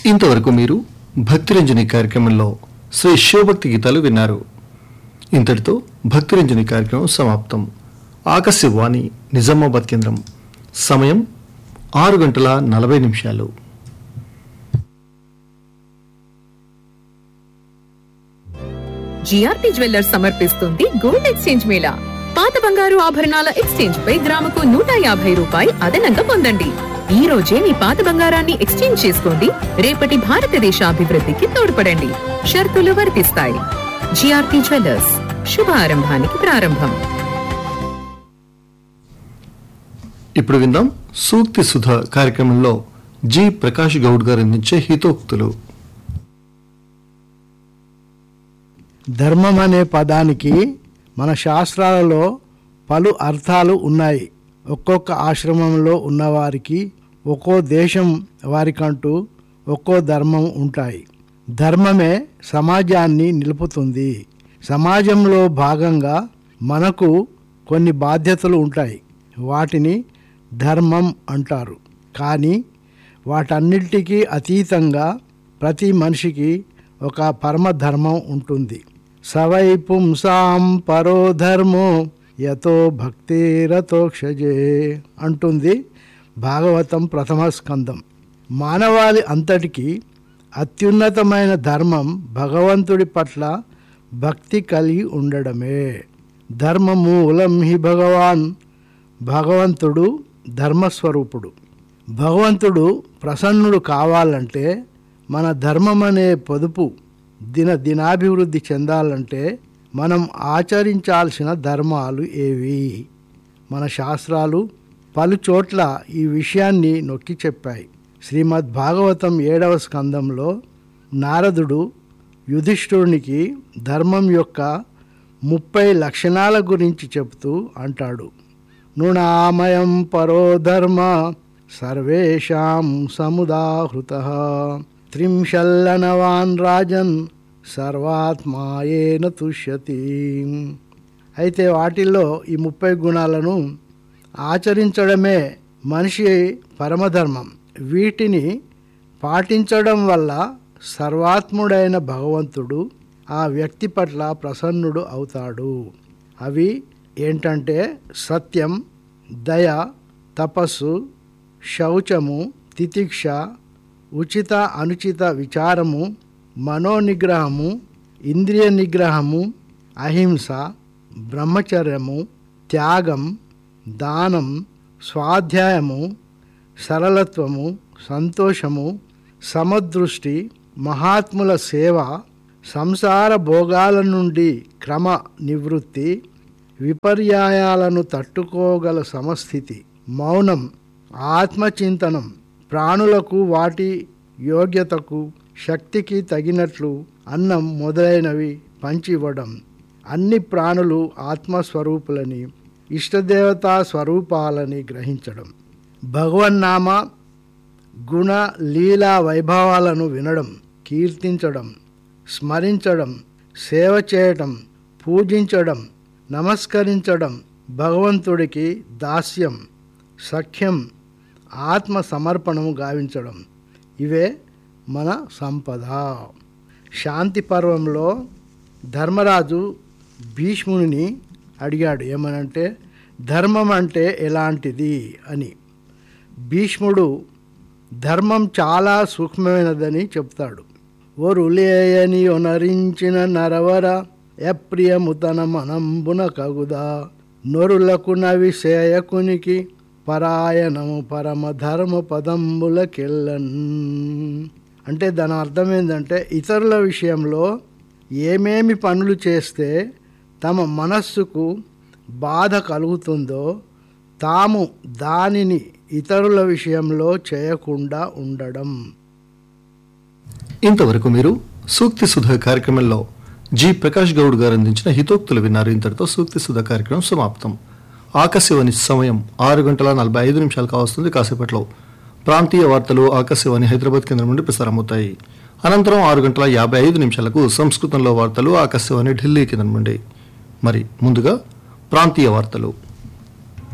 ఇంతవరకు మీరు భక్తిరంజని కార్యక్రమంలో శ్రీ శివభక్తి గీతాలు విన్నారు ఇంతటితో భక్తిరంజని కార్యక్రమం సమాప్తం ఆకాశవాణి నిజామాబాద్ కేంద్రం సమయం ఆరు గంటల నలభై నిమిషాలు జిఆర్పి జ్యువెల్లర్స్ సమర్పిస్తుంది గోల్డ్ ఎక్స్చేంజ్ మేళా పాత బంగారు ఆభరణాల ఎక్స్చేంజ్ పై గ్రాముకు నూట యాభై రూపాయి అదనంగా పొందండి ఈ రోజే మీ పాత బంగారాన్ని ఎక్స్చేంజ్ చేసుకోండి రేపటి భారతదేశ అభివృద్ధికి తోడ్పడండి షరతులు వర్తిస్తాయి జిఆర్పి జ్యువెల్లర్స్ శుభ ఆరంభానికి ప్రారంభం ఇప్పుడు విందాం సూక్తి సుధ కార్యక్రమంలో జి ప్రకాష్ గౌడ్ గారు అందించే హితోక్తులు ధర్మం అనే పదానికి మన శాస్త్రాలలో పలు అర్థాలు ఉన్నాయి ఒక్కొక్క ఆశ్రమంలో ఉన్నవారికి ఒక్కో దేశం వారికంటూ ఒక్కో ధర్మం ఉంటాయి ధర్మమే సమాజాన్ని నిలుపుతుంది సమాజంలో భాగంగా మనకు కొన్ని బాధ్యతలు ఉంటాయి వాటిని ధర్మం అంటారు కానీ వాటన్నిటికీ అతీతంగా ప్రతి మనిషికి ఒక పరమధర్మం ఉంటుంది సవై పుంసాం పరో ధర్మో యతో భక్తిరతోక్షజే అంటుంది భాగవతం ప్రథమ స్కందం మానవాళి అంతటికి అత్యున్నతమైన ధర్మం భగవంతుడి పట్ల భక్తి కలిగి ఉండడమే ధర్మమూలం హి భగవాన్ భగవంతుడు ధర్మస్వరూపుడు భగవంతుడు ప్రసన్నుడు కావాలంటే మన ధర్మం అనే పొదుపు దిన దినాభివృద్ధి చెందాలంటే మనం ఆచరించాల్సిన ధర్మాలు ఏవి మన శాస్త్రాలు పలు చోట్ల ఈ విషయాన్ని నొక్కి చెప్పాయి శ్రీమద్ భాగవతం ఏడవ స్కందంలో నారదుడు యుధిష్ఠునికి ధర్మం యొక్క ముప్పై లక్షణాల గురించి చెబుతూ అంటాడు నృణామయం పరో ధర్మ సర్వేషాం సముదాహృత త్రింశల్లనవాన్ రాజన్ సర్వాత్మాయేన తుష్యతి అయితే వాటిల్లో ఈ ముప్పై గుణాలను ఆచరించడమే మనిషి పరమధర్మం వీటిని పాటించడం వల్ల సర్వాత్ముడైన భగవంతుడు ఆ వ్యక్తి పట్ల ప్రసన్నుడు అవుతాడు అవి ఏంటంటే సత్యం దయ తపస్సు శౌచము తితిక్ష ఉచిత అనుచిత విచారము మనోనిగ్రహము ఇంద్రియ నిగ్రహము అహింస బ్రహ్మచర్యము త్యాగం దానం స్వాధ్యాయము సరళత్వము సంతోషము సమదృష్టి మహాత్ముల సేవ సంసార భోగాల నుండి క్రమ నివృత్తి విపర్యాయాలను తట్టుకోగల సమస్థితి మౌనం ఆత్మచింతనం ప్రాణులకు వాటి యోగ్యతకు శక్తికి తగినట్లు అన్నం మొదలైనవి పంచివ్వడం అన్ని ప్రాణులు ఆత్మస్వరూపులని ఇష్టదేవతా స్వరూపాలని గ్రహించడం భగవన్నామ గుణ లీలా వైభవాలను వినడం కీర్తించడం స్మరించడం సేవ చేయటం పూజించడం నమస్కరించడం భగవంతుడికి దాస్యం సఖ్యం ఆత్మ సమర్పణము గావించడం ఇవే మన సంపద శాంతి పర్వంలో ధర్మరాజు భీష్ముని అడిగాడు ఏమనంటే ధర్మం అంటే ఎలాంటిది అని భీష్ముడు ధర్మం చాలా సూక్ష్మమైనదని చెప్తాడు ఒరులేయని ఒనరించిన నరవర ఎప్రియముతన మనంబున కగుదా నొరులకు నవిశేయకునికి పరాయణము పరమ ధర్మ పదంబులకెళ్ళన్ అంటే దాని అర్థం ఏంటంటే ఇతరుల విషయంలో ఏమేమి పనులు చేస్తే తమ మనస్సుకు బాధ కలుగుతుందో తాము దానిని ఇతరుల విషయంలో చేయకుండా ఉండడం ఇంతవరకు మీరు సూక్తి సుధ కార్యక్రమంలో జి ప్రకాష్ గౌడ్ గారు అందించిన హితోక్తులు విన్నారు ఇంతటితో సూక్తి సుధ కార్యక్రమం సమాప్తం ఆకాశవాణి సమయం ఆరు గంటల నలభై ఐదు నిమిషాలు కావస్తుంది కాసేపట్లో ప్రాంతీయ వార్తలు ఆకాశవాణి హైదరాబాద్ కేంద్రం నుండి ప్రసారమవుతాయి అనంతరం ఆరు గంటల యాభై ఐదు నిమిషాలకు సంస్కృతంలో వార్తలు ఆకాశవాణి ఢిల్లీ కేంద్రం నుండి మరి ముందుగా ప్రాంతీయ వార్తలు